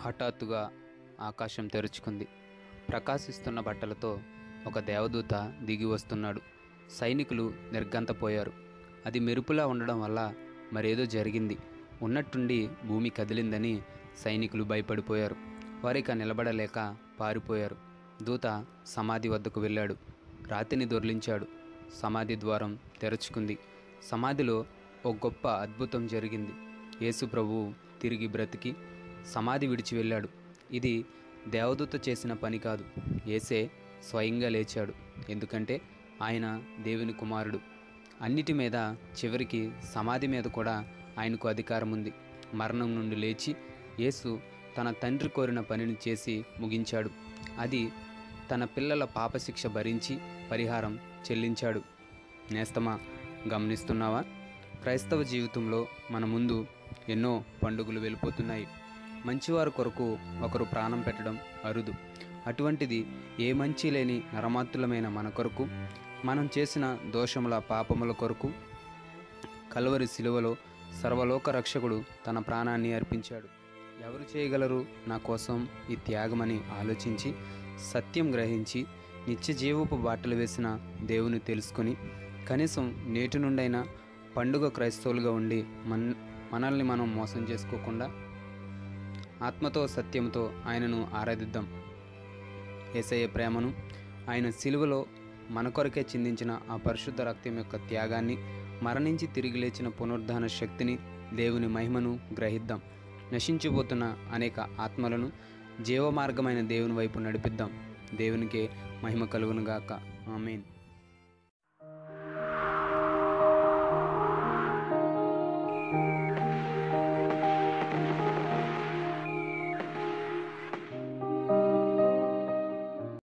హఠాత్తుగా ఆకాశం తెరుచుకుంది ప్రకాశిస్తున్న బట్టలతో ఒక దేవదూత దిగి వస్తున్నాడు సైనికులు నిర్గంతపోయారు అది మెరుపులా ఉండడం వల్ల మరేదో జరిగింది ఉన్నట్టుండి భూమి కదిలిందని సైనికులు భయపడిపోయారు వారిక నిలబడలేక పారిపోయారు దూత సమాధి వద్దకు వెళ్ళాడు రాతిని దొర్లించాడు సమాధి ద్వారం తెరుచుకుంది సమాధిలో ఒక గొప్ప అద్భుతం జరిగింది యేసు ప్రభువు తిరిగి బ్రతికి సమాధి విడిచి వెళ్ళాడు ఇది దేవదూత చేసిన పని కాదు ఏసే స్వయంగా లేచాడు ఎందుకంటే ఆయన దేవుని కుమారుడు అన్నిటి మీద చివరికి సమాధి మీద కూడా ఆయనకు అధికారం ఉంది మరణం నుండి లేచి యేసు తన తండ్రి కోరిన పనిని చేసి ముగించాడు అది తన పిల్లల పాపశిక్ష భరించి పరిహారం చెల్లించాడు నేస్తమా గమనిస్తున్నావా క్రైస్తవ జీవితంలో మన ముందు ఎన్నో పండుగలు వెళ్ళిపోతున్నాయి మంచివారి కొరకు ఒకరు ప్రాణం పెట్టడం అరుదు అటువంటిది ఏ మంచి లేని నరమాతులమైన మన కొరకు మనం చేసిన దోషముల పాపముల కొరకు కలువరి శిలువలో సర్వలోక రక్షకుడు తన ప్రాణాన్ని అర్పించాడు ఎవరు చేయగలరు నా కోసం ఈ త్యాగమని ఆలోచించి సత్యం గ్రహించి నిత్య జీవపు బాటలు వేసిన దేవుని తెలుసుకొని కనీసం నేటి నుండైనా పండుగ క్రైస్తవులుగా ఉండి మన్ మనల్ని మనం మోసం చేసుకోకుండా ఆత్మతో సత్యంతో ఆయనను ఆరాధిద్దాం ఏసయ్య ప్రేమను ఆయన సిలువలో మన కొరకే చిందించిన ఆ పరిశుద్ధ రక్తం యొక్క త్యాగాన్ని మరణించి తిరిగి లేచిన పునరుద్ధాన శక్తిని దేవుని మహిమను గ్రహిద్దాం నశించిపోతున్న అనేక ఆత్మలను జీవమార్గమైన దేవుని వైపు నడిపిద్దాం దేవునికే మహిమ కలుగునుగాక ఆమెన్